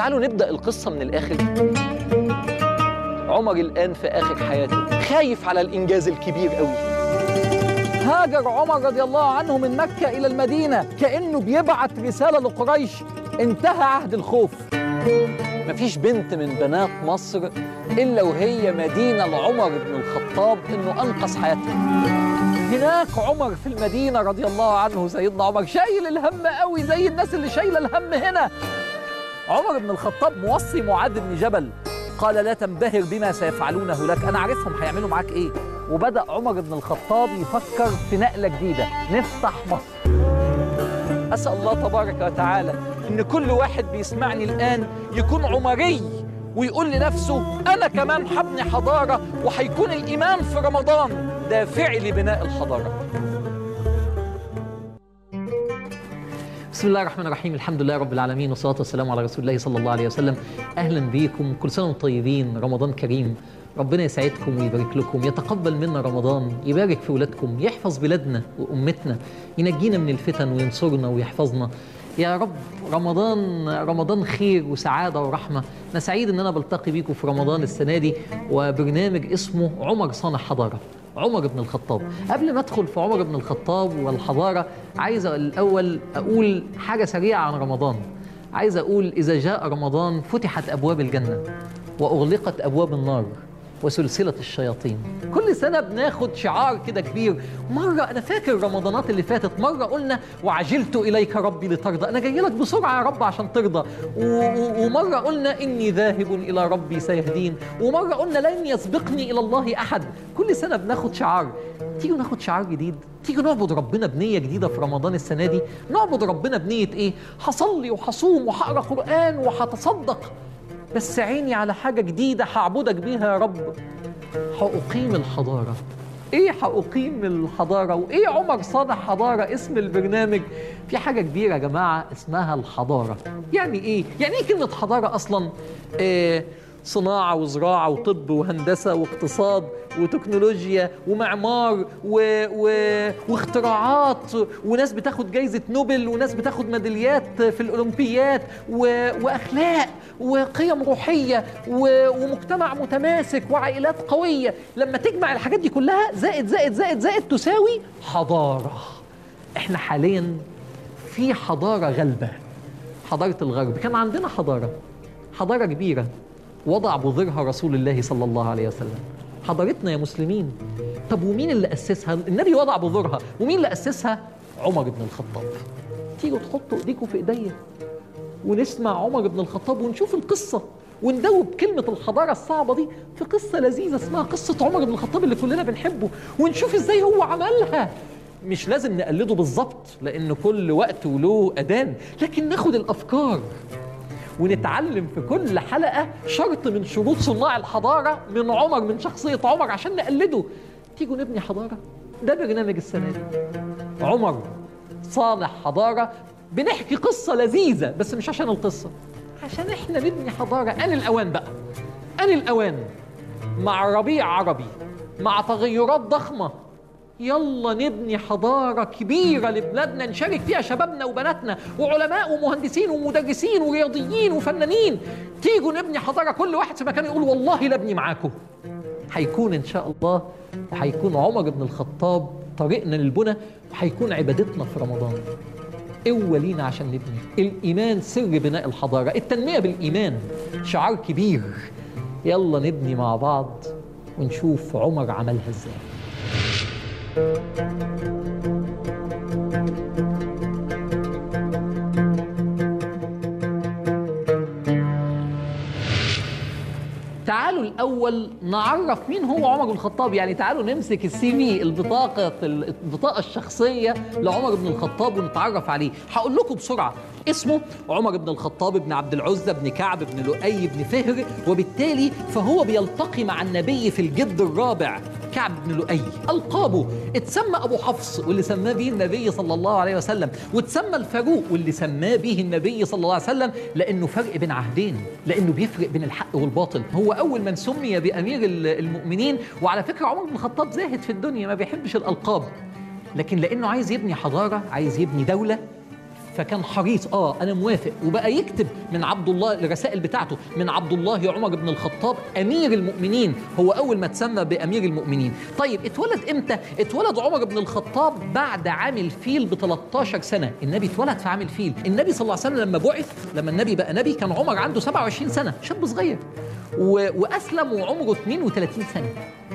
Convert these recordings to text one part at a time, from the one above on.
تعالوا نبدأ القصة من الآخر عمر الآن في آخر حياته خايف على الإنجاز الكبير قوي هاجر عمر رضي الله عنه من مكة إلى المدينة كأنه بيبعت رسالة لقريش انتهى عهد الخوف مفيش بنت من بنات مصر إلا وهي مدينة لعمر بن الخطاب إنه أنقذ حياتها هناك عمر في المدينة رضي الله عنه سيدنا عمر شايل الهم قوي زي الناس اللي شايلة الهم هنا عمر بن الخطاب موصي معاذ بن جبل قال لا تنبهر بما سيفعلونه لك أنا عارفهم هيعملوا معاك إيه وبدأ عمر بن الخطاب يفكر في نقلة جديدة نفتح مصر أسأل الله تبارك وتعالى إن كل واحد بيسمعني الآن يكون عمري ويقول لنفسه أنا كمان حبني حضارة وهيكون الإيمان في رمضان دافعي لبناء الحضارة بسم الله الرحمن الرحيم الحمد لله رب العالمين والصلاة والسلام على رسول الله صلى الله عليه وسلم أهلا بيكم كل سنة وانتم طيبين رمضان كريم ربنا يسعدكم ويبارك لكم يتقبل منا رمضان يبارك في ولادكم يحفظ بلادنا وأمتنا ينجينا من الفتن وينصرنا ويحفظنا يا رب رمضان رمضان خير وسعادة ورحمة أنا سعيد إن أنا بلتقي بيكم في رمضان السنة دي وبرنامج اسمه عمر صانع حضارة عمر بن الخطاب قبل ما ادخل في عمر بن الخطاب والحضارة عايز الأول أقول حاجة سريعة عن رمضان عايز أقول إذا جاء رمضان فتحت أبواب الجنة وأغلقت أبواب النار وسلسلة الشياطين كل سنة بناخد شعار كده كبير مرة أنا فاكر رمضانات اللي فاتت مرة قلنا وعجلت إليك ربي لترضى أنا جاي لك بسرعة يا رب عشان ترضى و- و- ومرة قلنا إني ذاهب إلى ربي سيهدين ومرة قلنا لن يسبقني إلى الله أحد كل سنة بناخد شعار تيجوا ناخد شعار جديد تيجوا نعبد ربنا بنية جديدة في رمضان السنة دي نعبد ربنا بنية إيه هصلي وهصوم وهقرأ قرآن وهتصدق بس عيني على حاجة جديدة هعبدك بيها يا رب هأقيم الحضارة ايه هأقيم الحضارة وايه عمر صالح حضارة اسم البرنامج في حاجة كبيرة يا جماعة اسمها الحضارة يعني ايه؟ يعني ايه كلمة حضارة اصلا؟ إيه صناعة وزراعة وطب وهندسة واقتصاد وتكنولوجيا ومعمار و... و... واختراعات وناس بتاخد جايزة نوبل وناس بتاخد ميداليات في الأولمبيات و... وأخلاق وقيم روحية و... ومجتمع متماسك وعائلات قوية لما تجمع الحاجات دي كلها زائد زائد زائد زائد تساوي حضارة احنا حاليا في حضارة غلبة حضارة الغرب كان عندنا حضارة حضارة كبيرة وضع بذرها رسول الله صلى الله عليه وسلم حضارتنا يا مسلمين طب ومين اللي أسسها النبي وضع بذرها ومين اللي أسسها عمر بن الخطاب تيجوا تحطوا ايديكم في ايديا ونسمع عمر بن الخطاب ونشوف القصة وندوب كلمة الحضارة الصعبة دي في قصة لذيذة اسمها قصة عمر بن الخطاب اللي كلنا بنحبه ونشوف ازاي هو عملها مش لازم نقلده بالظبط لأن كل وقت وله أذان لكن ناخد الأفكار ونتعلم في كل حلقة شرط من شروط صناع الحضارة من عمر من شخصية عمر عشان نقلده تيجوا نبني حضارة ده برنامج السنة دي عمر صانع حضارة بنحكي قصة لذيذة بس مش عشان القصة عشان احنا نبني حضارة أن الأوان بقى أن الأوان مع ربيع عربي مع تغيرات ضخمة يلا نبني حضارة كبيرة لبلادنا نشارك فيها شبابنا وبناتنا وعلماء ومهندسين ومدرسين ورياضيين وفنانين تيجوا نبني حضارة كل واحد في مكان يقول والله لا ابني معاكم هيكون إن شاء الله وهيكون عمر بن الخطاب طريقنا للبنى وهيكون عبادتنا في رمضان قوة لينا عشان نبني الإيمان سر بناء الحضارة التنمية بالإيمان شعار كبير يلا نبني مع بعض ونشوف عمر عملها ازاي تعالوا الأول نعرف مين هو عمر بن الخطاب يعني تعالوا نمسك السي في البطاقة البطاقة الشخصية لعمر بن الخطاب ونتعرف عليه هقول لكم بسرعة اسمه عمر بن الخطاب بن عبد العزة بن كعب بن لؤي بن فهر وبالتالي فهو بيلتقي مع النبي في الجد الرابع كعب بن لؤي ألقابه اتسمى أبو حفص واللي سماه به النبي صلى الله عليه وسلم واتسمى الفاروق واللي سماه به النبي صلى الله عليه وسلم لأنه فرق بين عهدين لأنه بيفرق بين الحق والباطل هو أول من سمي بأمير المؤمنين وعلى فكرة عمر بن الخطاب زاهد في الدنيا ما بيحبش الألقاب لكن لأنه عايز يبني حضارة عايز يبني دولة فكان حريص اه انا موافق وبقى يكتب من عبد الله الرسائل بتاعته من عبد الله عمر بن الخطاب امير المؤمنين هو اول ما تسمى بامير المؤمنين طيب اتولد امتى اتولد عمر بن الخطاب بعد عام الفيل ب 13 سنه النبي اتولد في عام الفيل النبي صلى الله عليه وسلم لما بعث لما النبي بقى نبي كان عمر عنده 27 سنه شاب صغير و... واسلم وعمره 32 سنه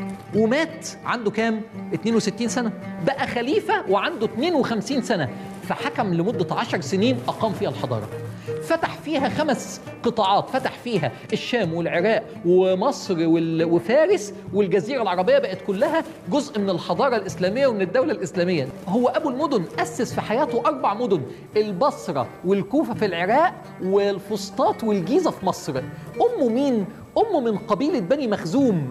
ومات عنده كام 62 سنه بقى خليفه وعنده 52 سنه فحكم لمده 10 سنين اقام فيها الحضاره فتح فيها خمس قطاعات فتح فيها الشام والعراق ومصر وال- وفارس والجزيرة العربية بقت كلها جزء من الحضارة الإسلامية ومن الدولة الإسلامية هو أبو المدن أسس في حياته أربع مدن البصرة والكوفة في العراق والفسطاط والجيزة في مصر أمه مين؟ أمه من قبيلة بني مخزوم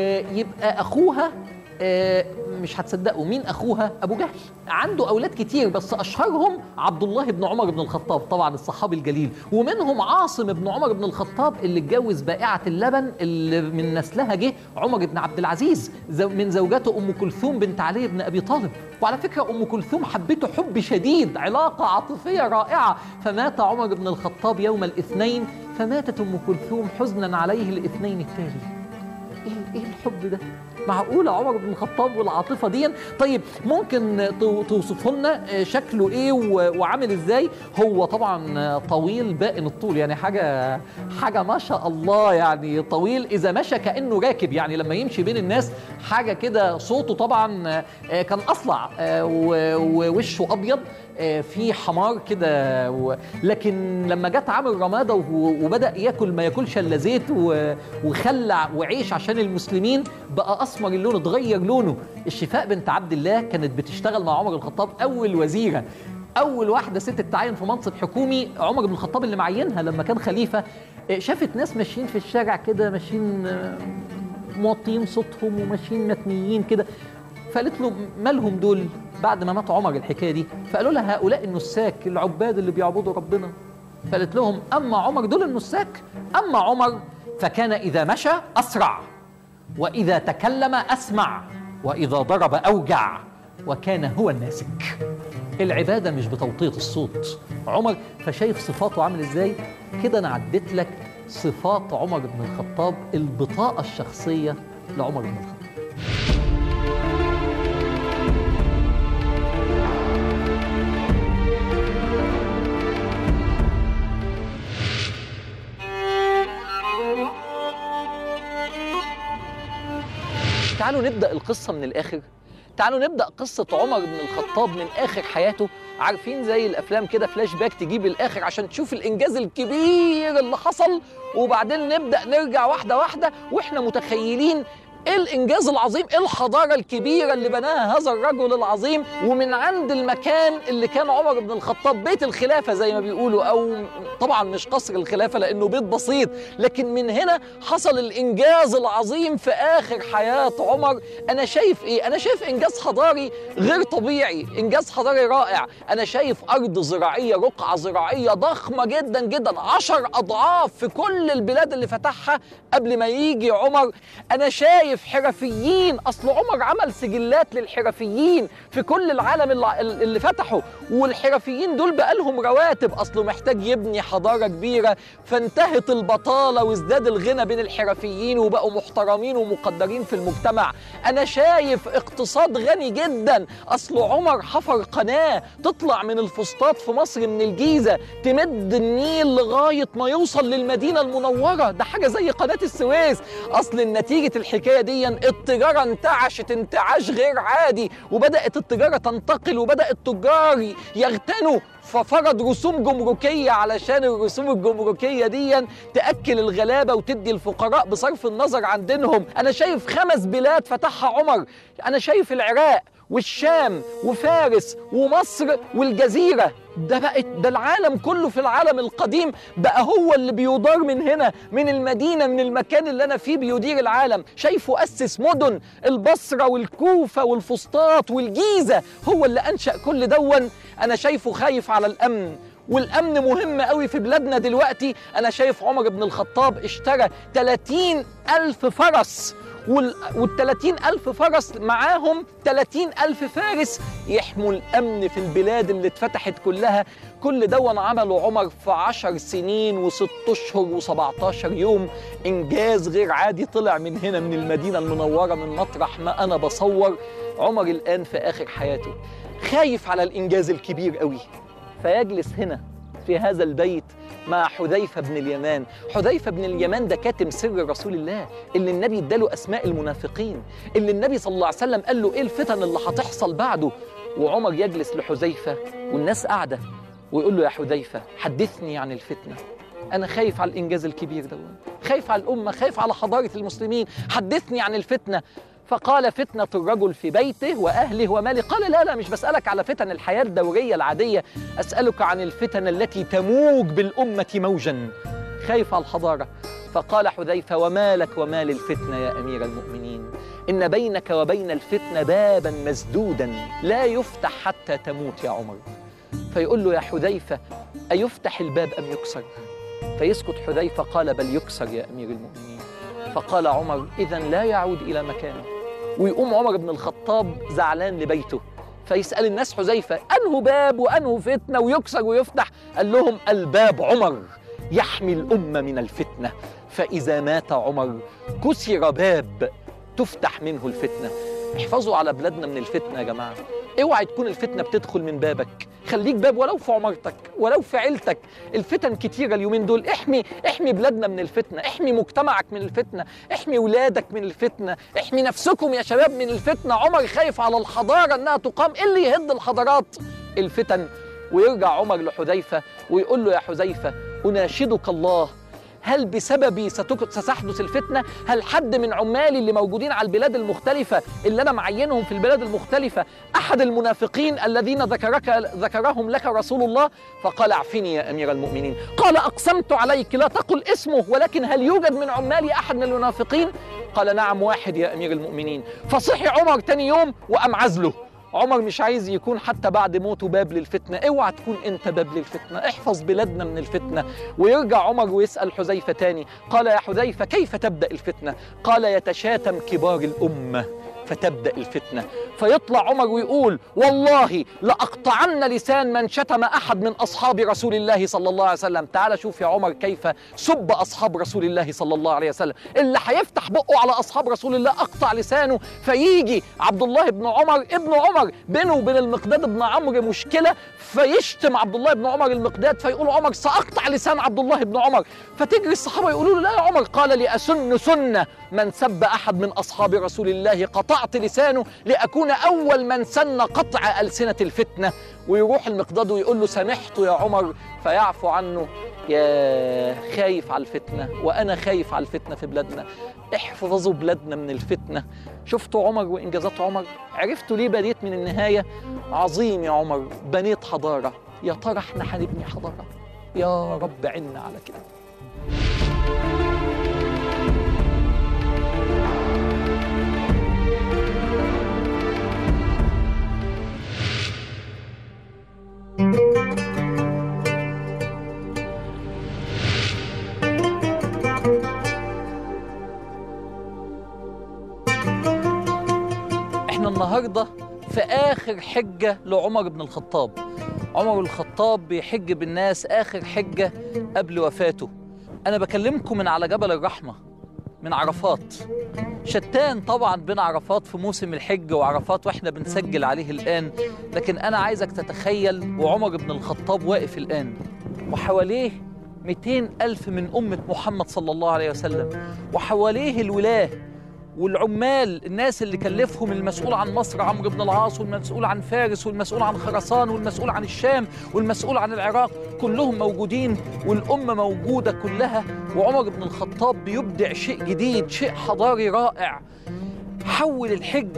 ويبقى أخوها آه، مش هتصدقوا مين اخوها ابو جهل عنده اولاد كتير بس اشهرهم عبد الله بن عمر بن الخطاب طبعا الصحابي الجليل ومنهم عاصم بن عمر بن الخطاب اللي اتجوز بائعه اللبن اللي من نسلها جه عمر بن عبد العزيز زو- من زوجاته ام كلثوم بنت علي بن ابي طالب وعلى فكره ام كلثوم حبته حب شديد علاقه عاطفيه رائعه فمات عمر بن الخطاب يوم الاثنين فماتت ام كلثوم حزنا عليه الاثنين التالي ايه ايه الحب ده؟ معقولة عمر بن الخطاب والعاطفة دي طيب ممكن تو- توصفه لنا آه، شكله ايه و- وعامل ازاي هو طبعا آه، طويل بائن الطول يعني حاجة حاجة ما شاء الله يعني طويل اذا مشى كأنه راكب يعني لما يمشي بين الناس حاجة كده صوته طبعا آه، آه، كان اصلع آه، و- ووشه ابيض آه، في حمار كده و- لكن لما جت عامل رماده و- وبدا ياكل ما ياكلش الا زيت و- وخلع وعيش عشان المسلمين بقى اسمر اللون اتغير لونه الشفاء بنت عبد الله كانت بتشتغل مع عمر الخطاب اول وزيره اول واحده ست تتعين في منصب حكومي عمر بن الخطاب اللي معينها لما كان خليفه آه، شافت ناس ماشيين في الشارع كده ماشيين آه، موطين صوتهم وماشيين متنيين كده فقالت له مالهم دول بعد ما مات عمر الحكايه دي فقالوا لها هؤلاء النساك العباد اللي بيعبدوا ربنا فقالت لهم اما عمر دول النساك اما عمر فكان اذا مشى اسرع واذا تكلم اسمع واذا ضرب اوجع وكان هو الناسك العباده مش بتوطيط الصوت عمر فشايف صفاته عامل ازاي كده انا عديت لك صفات عمر بن الخطاب البطاقه الشخصيه لعمر بن الخطاب تعالوا نبدا القصه من الاخر تعالوا نبدا قصه عمر بن الخطاب من اخر حياته عارفين زي الافلام كده فلاش باك تجيب الاخر عشان تشوف الانجاز الكبير اللي حصل وبعدين نبدا نرجع واحده واحده واحنا متخيلين ايه الانجاز العظيم ايه الحضاره الكبيره اللي بناها هذا الرجل العظيم ومن عند المكان اللي كان عمر بن الخطاب بيت الخلافه زي ما بيقولوا او طبعا مش قصر الخلافه لانه بيت بسيط لكن من هنا حصل الانجاز العظيم في اخر حياه عمر انا شايف ايه انا شايف انجاز حضاري غير طبيعي انجاز حضاري رائع انا شايف ارض زراعيه رقعه زراعيه ضخمه جدا جدا عشر اضعاف في كل البلاد اللي فتحها قبل ما يجي عمر انا شايف حرفيين اصل عمر عمل سجلات للحرفيين في كل العالم اللي, اللي فتحه والحرفيين دول بقالهم رواتب اصله محتاج يبني حضاره كبيره فانتهت البطاله وازداد الغنى بين الحرفيين وبقوا محترمين ومقدرين في المجتمع انا شايف اقتصاد غني جدا اصل عمر حفر قناه تطلع من الفسطاط في مصر من الجيزه تمد النيل لغايه ما يوصل للمدينه المنوره ده حاجه زي قناه السويس اصل نتيجه الحكايه دي التجاره انتعشت انتعاش غير عادي وبدات التجاره تنتقل وبدا التجار يغتنوا ففرض رسوم جمركية علشان الرسوم الجمركية دي تأكل الغلابة وتدي الفقراء بصرف النظر عن دينهم أنا شايف خمس بلاد فتحها عمر أنا شايف العراق والشام وفارس ومصر والجزيرة ده بقت ده العالم كله في العالم القديم بقى هو اللي بيدار من هنا من المدينة من المكان اللي أنا فيه بيدير العالم شايفه أسس مدن البصرة والكوفة والفسطاط والجيزة هو اللي أنشأ كل دون أنا شايفه خايف على الأمن والأمن مهم قوي في بلادنا دلوقتي أنا شايف عمر بن الخطاب اشترى 30 ألف فرس وال والتلاتين ألف فرس معاهم تلاتين ألف فارس يحموا الأمن في البلاد اللي اتفتحت كلها كل دون عمله عمر في عشر سنين وست أشهر وسبعتاشر يوم إنجاز غير عادي طلع من هنا من المدينة المنورة من مطرح ما أنا بصور عمر الآن في آخر حياته خايف على الإنجاز الكبير قوي فيجلس هنا في هذا البيت مع حذيفة بن اليمان حذيفة بن اليمان ده كاتم سر رسول الله اللي النبي اداله أسماء المنافقين اللي النبي صلى الله عليه وسلم قال له إيه الفتن اللي هتحصل بعده وعمر يجلس لحذيفة والناس قاعدة ويقول له يا حذيفة حدثني عن الفتنة أنا خايف على الإنجاز الكبير ده خايف على الأمة خايف على حضارة المسلمين حدثني عن الفتنة فقال فتنة الرجل في بيته وأهله وماله قال لا لا مش بسألك على فتن الحياة الدورية العادية أسألك عن الفتن التي تموج بالأمة موجا خايف على الحضارة فقال حذيفة وما لك وما للفتنة يا أمير المؤمنين إن بينك وبين الفتنة بابا مسدودا لا يفتح حتى تموت يا عمر فيقول له يا حذيفة أيفتح الباب أم يكسر فيسكت حذيفة قال بل يكسر يا أمير المؤمنين فقال عمر إذا لا يعود إلى مكانه ويقوم عمر بن الخطاب زعلان لبيته فيسأل الناس حذيفة أنه باب وأنه فتنة ويكسر ويفتح قال لهم الباب عمر يحمي الأمة من الفتنة فإذا مات عمر كسر باب تفتح منه الفتنة احفظوا على بلادنا من الفتنة يا جماعة اوعي تكون الفتنة بتدخل من بابك خليك باب ولو في عمارتك ولو في عيلتك الفتن كتيرة اليومين دول احمي احمي بلادنا من الفتنة احمي مجتمعك من الفتنة احمي ولادك من الفتنة احمي نفسكم يا شباب من الفتنة عمر خايف على الحضارة انها تقام ايه اللي يهد الحضارات الفتن ويرجع عمر لحذيفة ويقول له يا حذيفة أناشدك الله هل بسببي ستك- ستحدث الفتنة؟ هل حد من عمالي اللي موجودين على البلاد المختلفة اللي أنا معينهم في البلاد المختلفة أحد المنافقين الذين ذكرك ذكرهم لك رسول الله؟ فقال اعفني يا أمير المؤمنين قال أقسمت عليك لا تقل اسمه ولكن هل يوجد من عمالي أحد من المنافقين؟ قال نعم واحد يا أمير المؤمنين فصحي عمر تاني يوم وقام عزله عمر مش عايز يكون حتى بعد موته باب للفتنة اوعى تكون انت باب للفتنة احفظ بلادنا من الفتنة ويرجع عمر ويسأل حذيفة تاني قال يا حذيفة كيف تبدأ الفتنة قال يتشاتم كبار الأمة فتبدأ الفتنة فيطلع عمر ويقول والله لأقطعن لسان من شتم أحد من أصحاب رسول الله صلى الله عليه وسلم تعال شوف يا عمر كيف سب أصحاب رسول الله صلى الله عليه وسلم اللي هيفتح بقه على أصحاب رسول الله أقطع لسانه فيجي عبد الله بن عمر ابن عمر بينه وبين المقداد بن عمرو مشكلة فيشتم عبد الله بن عمر المقداد فيقول عمر سأقطع لسان عبد الله بن عمر فتجري الصحابة يقولوا له لا يا عمر قال لأسن سنة من سب أحد من أصحاب رسول الله قطعت لسانه لأكون أول من سن قطع ألسنة الفتنة ويروح المقداد ويقول له سامحت يا عمر فيعفو عنه يا خايف على الفتنة وأنا خايف على الفتنة في بلادنا احفظوا بلادنا من الفتنة شفتوا عمر وإنجازات عمر عرفتوا ليه بديت من النهاية عظيم يا عمر بنيت حضارة يا ترى احنا هنبني حضارة يا رب عنا على كده احنا النهارده في اخر حجه لعمر بن الخطاب عمر بن الخطاب بيحج بالناس اخر حجه قبل وفاته انا بكلمكم من على جبل الرحمه من عرفات شتان طبعا بين عرفات في موسم الحج وعرفات واحنا بنسجل عليه الان لكن انا عايزك تتخيل وعمر بن الخطاب واقف الان وحواليه 200 ألف من أمة محمد صلى الله عليه وسلم وحواليه الولاة والعمال الناس اللي كلفهم المسؤول عن مصر عمرو بن العاص والمسؤول عن فارس والمسؤول عن خراسان والمسؤول عن الشام والمسؤول عن العراق كلهم موجودين والأمة موجودة كلها وعمر بن الخطاب بيبدع شيء جديد شيء حضاري رائع حول الحج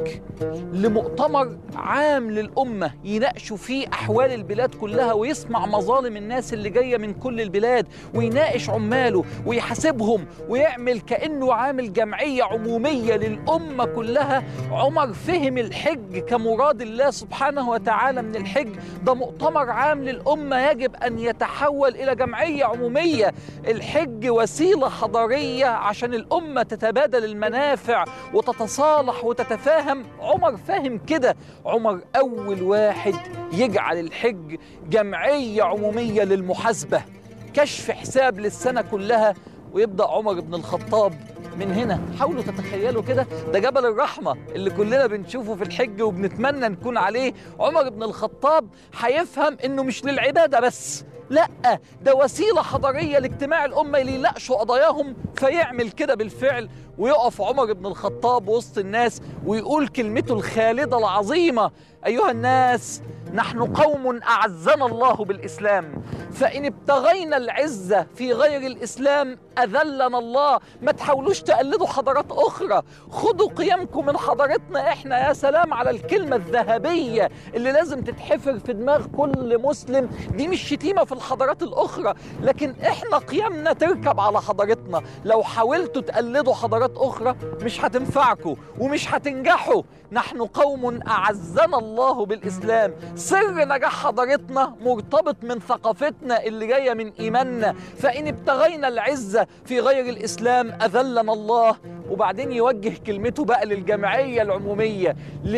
لمؤتمر عام للأمة يناقشوا فيه أحوال البلاد كلها ويسمع مظالم الناس اللي جاية من كل البلاد ويناقش عماله ويحاسبهم ويعمل كأنه عامل جمعية عمومية للأمة كلها عمر فهم الحج كمراد الله سبحانه وتعالى من الحج ده مؤتمر عام للأمة يجب أن يتحول إلى جمعية عمومية الحج وسيلة حضارية عشان الأمة تتبادل المنافع وتتصالح وتتفاهم عمر فاهم كده عمر أول واحد يجعل الحج جمعية عمومية للمحاسبة كشف حساب للسنة كلها ويبدأ عمر بن الخطاب من هنا حاولوا تتخيلوا كده ده جبل الرحمة اللي كلنا بنشوفه في الحج وبنتمنى نكون عليه عمر بن الخطاب هيفهم انه مش للعبادة بس لا ده وسيلة حضارية لاجتماع الأمة اللي يناقشوا قضاياهم فيعمل كده بالفعل ويقف عمر بن الخطاب وسط الناس ويقول كلمته الخالدة العظيمة أيها الناس نحن قوم أعزنا الله بالإسلام فإن ابتغينا العزة في غير الإسلام أذلنا الله ما تحاولوش تقلدوا حضارات أخرى خدوا قيمكم من حضارتنا إحنا يا سلام على الكلمة الذهبية اللي لازم تتحفر في دماغ كل مسلم دي مش شتيمة في الحضارات الأخرى لكن إحنا قيمنا تركب على حضارتنا لو حاولتوا تقلدوا حضارات أخرى مش هتنفعكم ومش هتنجحوا نحن قوم أعزنا الله بالإسلام سر نجاح حضارتنا مرتبط من ثقافتنا اللي جاية من إيماننا فإن ابتغينا العزة في غير الإسلام أذلنا الله وبعدين يوجه كلمته بقى للجمعية العمومية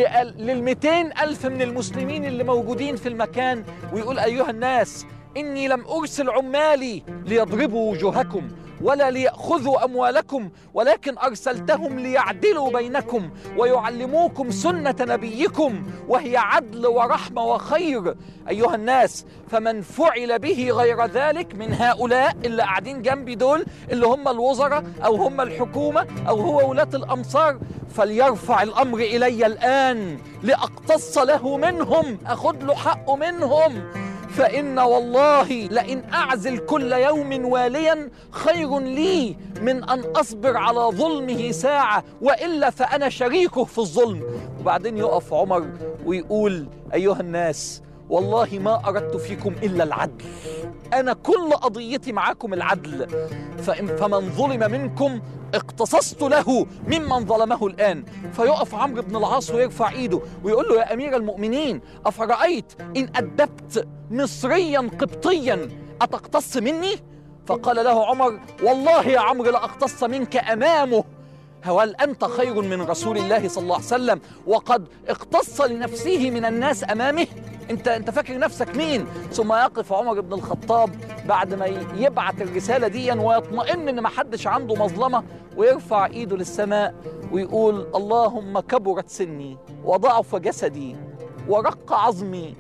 لل 200 ألف من المسلمين اللي موجودين في المكان ويقول أيها الناس إني لم أرسل عمالي ليضربوا وجوهكم ولا ليأخذوا أموالكم ولكن أرسلتهم ليعدلوا بينكم ويعلموكم سنة نبيكم وهي عدل ورحمة وخير أيها الناس فمن فعل به غير ذلك من هؤلاء اللي قاعدين جنبي دول اللي هم الوزراء أو هم الحكومة أو هو ولاة الأمصار فليرفع الأمر إلي الآن لأقتص له منهم أخذ له حقه منهم فإن والله لئن أعزل كل يوم واليا خير لي من أن أصبر على ظلمه ساعة وإلا فأنا شريكه في الظلم وبعدين يقف عمر ويقول أيها الناس والله ما أردت فيكم إلا العدل أنا كل قضيتي معاكم العدل فإن فمن ظلم منكم اقتصصت له ممن ظلمه الآن فيقف عمرو بن العاص ويرفع إيده ويقول له يا أمير المؤمنين أفرأيت إن أدبت مصريا قبطيا أتقتص مني؟ فقال له عمر والله يا عمرو لأقتص منك أمامه هل أنت خير من رسول الله صلى الله عليه وسلم وقد اقتص لنفسه من الناس أمامه انت انت فاكر نفسك مين ثم يقف عمر بن الخطاب بعد ما يبعت الرساله دي ويطمئن ان ما حدش عنده مظلمه ويرفع ايده للسماء ويقول اللهم كبرت سني وضعف جسدي ورق عظمي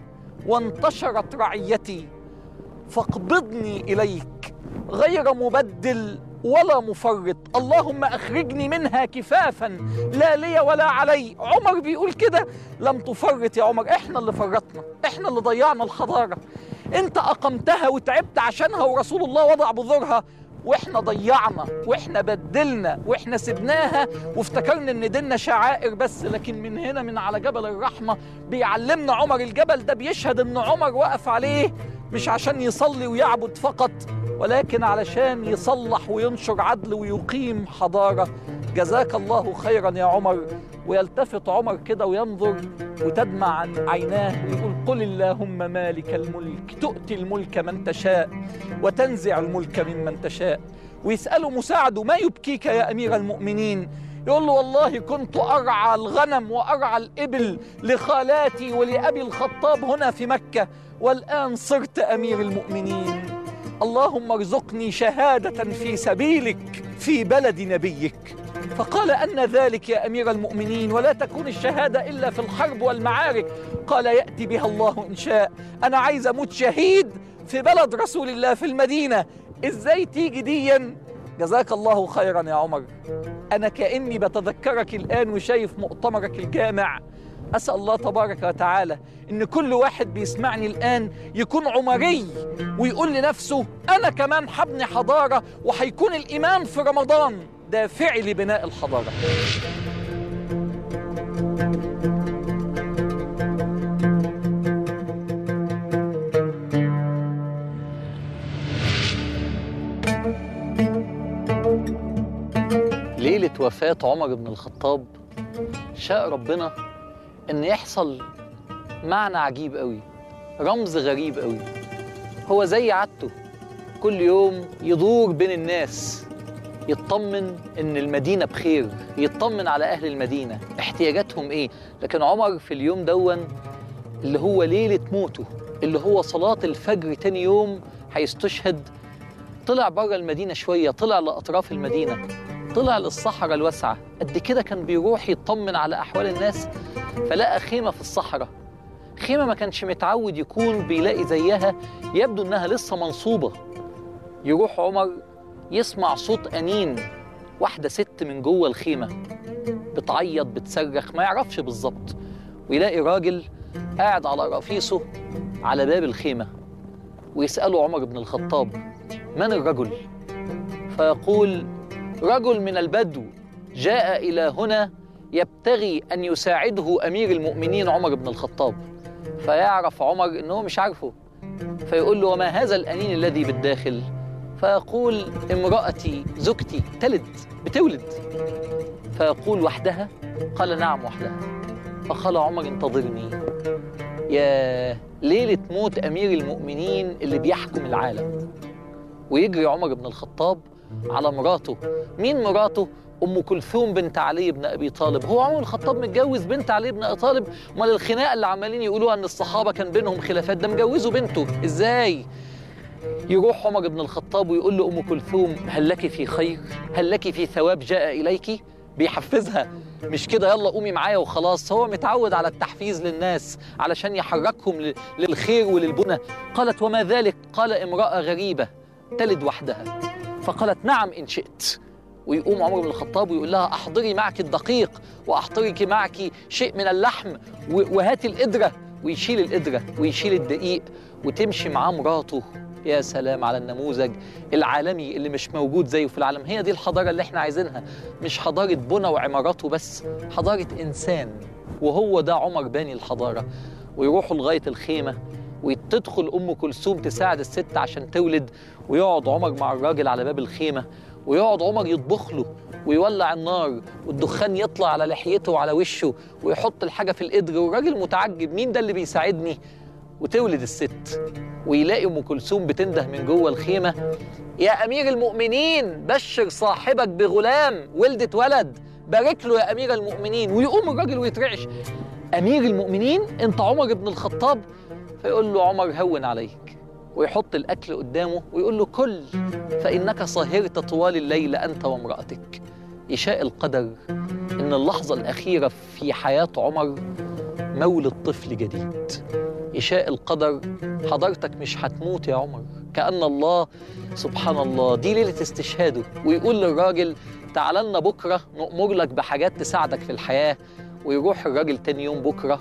وانتشرت رعيتي فاقبضني اليك غير مبدل ولا مفرط اللهم اخرجني منها كفافا لا لي ولا علي عمر بيقول كده لم تفرط يا عمر احنا اللي فرطنا احنا اللي ضيعنا الحضاره انت اقمتها وتعبت عشانها ورسول الله وضع بذورها واحنا ضيعنا واحنا بدلنا واحنا سبناها وافتكرنا ان ديننا شعائر بس لكن من هنا من على جبل الرحمه بيعلمنا عمر الجبل ده بيشهد ان عمر وقف عليه مش عشان يصلي ويعبد فقط ولكن علشان يصلح وينشر عدل ويقيم حضارة جزاك الله خيرا يا عمر ويلتفت عمر كده وينظر وتدمع عن عيناه ويقول قل اللهم مالك الملك تؤتي الملك من تشاء وتنزع الملك ممن تشاء ويسأله مساعده ما يبكيك يا أمير المؤمنين يقول له والله كنت أرعى الغنم وأرعى الإبل لخالاتي ولأبي الخطاب هنا في مكة والآن صرت أمير المؤمنين اللهم ارزقني شهادة في سبيلك في بلد نبيك فقال أن ذلك يا أمير المؤمنين ولا تكون الشهادة إلا في الحرب والمعارك قال يأتي بها الله إن شاء أنا عايز أموت شهيد في بلد رسول الله في المدينة إزاي تيجي ديا جزاك الله خيرا يا عمر أنا كأني بتذكرك الآن وشايف مؤتمرك الجامع أسأل الله تبارك وتعالى إن كل واحد بيسمعني الآن يكون عمري ويقول لنفسه أنا كمان حبني حضارة وهيكون الإيمان في رمضان دافعي لبناء الحضارة وفاة عمر بن الخطاب شاء ربنا إن يحصل معنى عجيب قوي رمز غريب قوي هو زي عادته كل يوم يدور بين الناس يطمن ان المدينه بخير يطمن على اهل المدينه احتياجاتهم ايه لكن عمر في اليوم دون اللي هو ليله موته اللي هو صلاه الفجر تاني يوم هيستشهد طلع بره المدينه شويه طلع لاطراف المدينه طلع للصحراء الواسعه قد كده كان بيروح يطمن على احوال الناس فلقى خيمه في الصحراء خيمه ما كانش متعود يكون بيلاقي زيها يبدو انها لسه منصوبه يروح عمر يسمع صوت أنين واحدة ست من جوه الخيمة بتعيط بتصرخ ما يعرفش بالظبط ويلاقي راجل قاعد على رفيصه على باب الخيمة ويسأله عمر بن الخطاب من الرجل؟ فيقول رجل من البدو جاء إلى هنا يبتغي أن يساعده أمير المؤمنين عمر بن الخطاب فيعرف عمر أنه مش عارفه فيقول له وما هذا الأنين الذي بالداخل؟ فيقول امرأتي زوجتي تلد بتولد فيقول وحدها قال نعم وحدها فقال عمر انتظرني يا ليلة موت أمير المؤمنين اللي بيحكم العالم ويجري عمر بن الخطاب على مراته مين مراته؟ أم كلثوم بنت علي بن أبي طالب هو عمر بن الخطاب متجوز بنت علي بن أبي طالب امال الخناقة اللي عمالين يقولوها أن الصحابة كان بينهم خلافات ده مجوزه بنته إزاي؟ يروح عمر بن الخطاب ويقول لأم كلثوم هل لك في خير؟ هل لك في ثواب جاء إليك؟ بيحفزها مش كده يلا قومي معايا وخلاص هو متعود على التحفيز للناس علشان يحركهم ل- للخير وللبنى قالت وما ذلك قال امرأة غريبة تلد وحدها فقالت نعم إن شئت ويقوم عمر بن الخطاب ويقول لها احضري معك الدقيق واحضرك معك شيء من اللحم و- وهاتي القدرة ويشيل القدرة ويشيل الدقيق وتمشي معاه مراته يا سلام على النموذج العالمي اللي مش موجود زيه في العالم هي دي الحضارة اللي احنا عايزينها مش حضارة بنى وعمارات وبس حضارة إنسان وهو ده عمر باني الحضارة ويروحوا لغاية الخيمة وتدخل أم كلثوم تساعد الست عشان تولد ويقعد عمر مع الراجل على باب الخيمة ويقعد عمر يطبخ له ويولع النار والدخان يطلع على لحيته وعلى وشه ويحط الحاجة في القدر والراجل متعجب مين ده اللي بيساعدني وتولد الست ويلاقي ام كلثوم بتنده من جوه الخيمه يا امير المؤمنين بشر صاحبك بغلام ولدت ولد بارك له يا امير المؤمنين ويقوم الراجل ويترعش امير المؤمنين انت عمر بن الخطاب فيقول له عمر هون عليك ويحط الاكل قدامه ويقول له كل فانك صهرت طوال الليل انت وامراتك يشاء القدر ان اللحظه الاخيره في حياه عمر مولد طفل جديد يشاء القدر حضرتك مش هتموت يا عمر كأن الله سبحان الله دي ليلة استشهاده ويقول للراجل تعال لنا بكرة نأمر لك بحاجات تساعدك في الحياة ويروح الراجل تاني يوم بكرة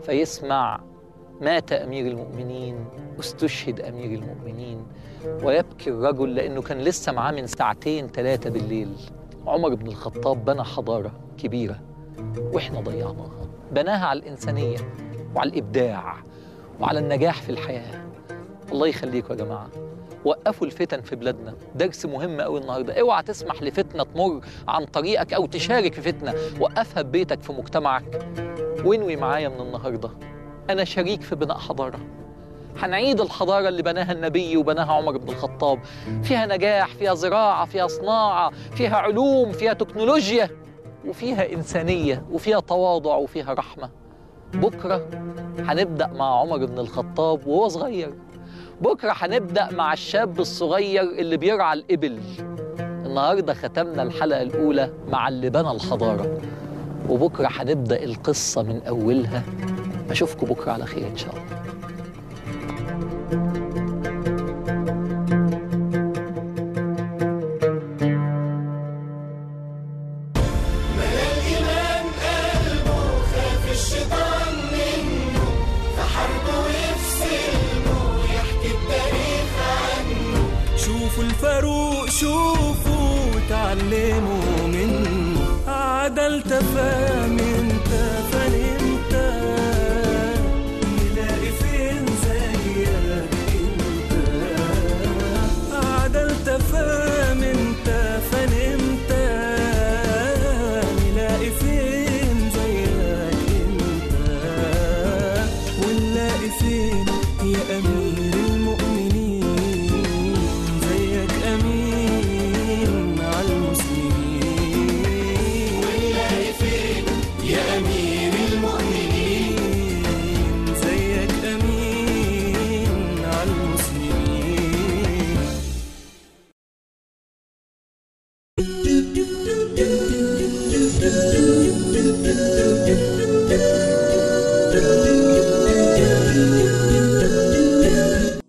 فيسمع مات أمير المؤمنين واستشهد أمير المؤمنين ويبكي الرجل لأنه كان لسه معاه من ساعتين ثلاثة بالليل عمر بن الخطاب بنى حضارة كبيرة وإحنا ضيعناها بناها على الإنسانية وعلى الإبداع وعلى النجاح في الحياة الله يخليكم يا جماعة وقفوا الفتن في بلادنا درس مهم قوي النهارده اوعى تسمح لفتنه تمر عن طريقك او تشارك في فتنه وقفها ببيتك في مجتمعك وانوي معايا من النهارده انا شريك في بناء حضاره هنعيد الحضارة اللي بناها النبي وبناها عمر بن الخطاب فيها نجاح فيها زراعة فيها صناعة فيها علوم فيها تكنولوجيا وفيها إنسانية وفيها تواضع وفيها رحمة بكرة هنبدأ مع عمر بن الخطاب وهو صغير بكرة هنبدأ مع الشاب الصغير اللي بيرعى الإبل النهاردة ختمنا الحلقة الأولى مع اللي بنى الحضارة وبكرة هنبدأ القصة من أولها أشوفكم بكرة على خير إن شاء الله الإيمان قلبه خاف الشيطان منه فحربه يفسلمه ويحكي التاريخ عنه شوفوا الفاروق شوفوا وتعلموا منه عدل تفاهم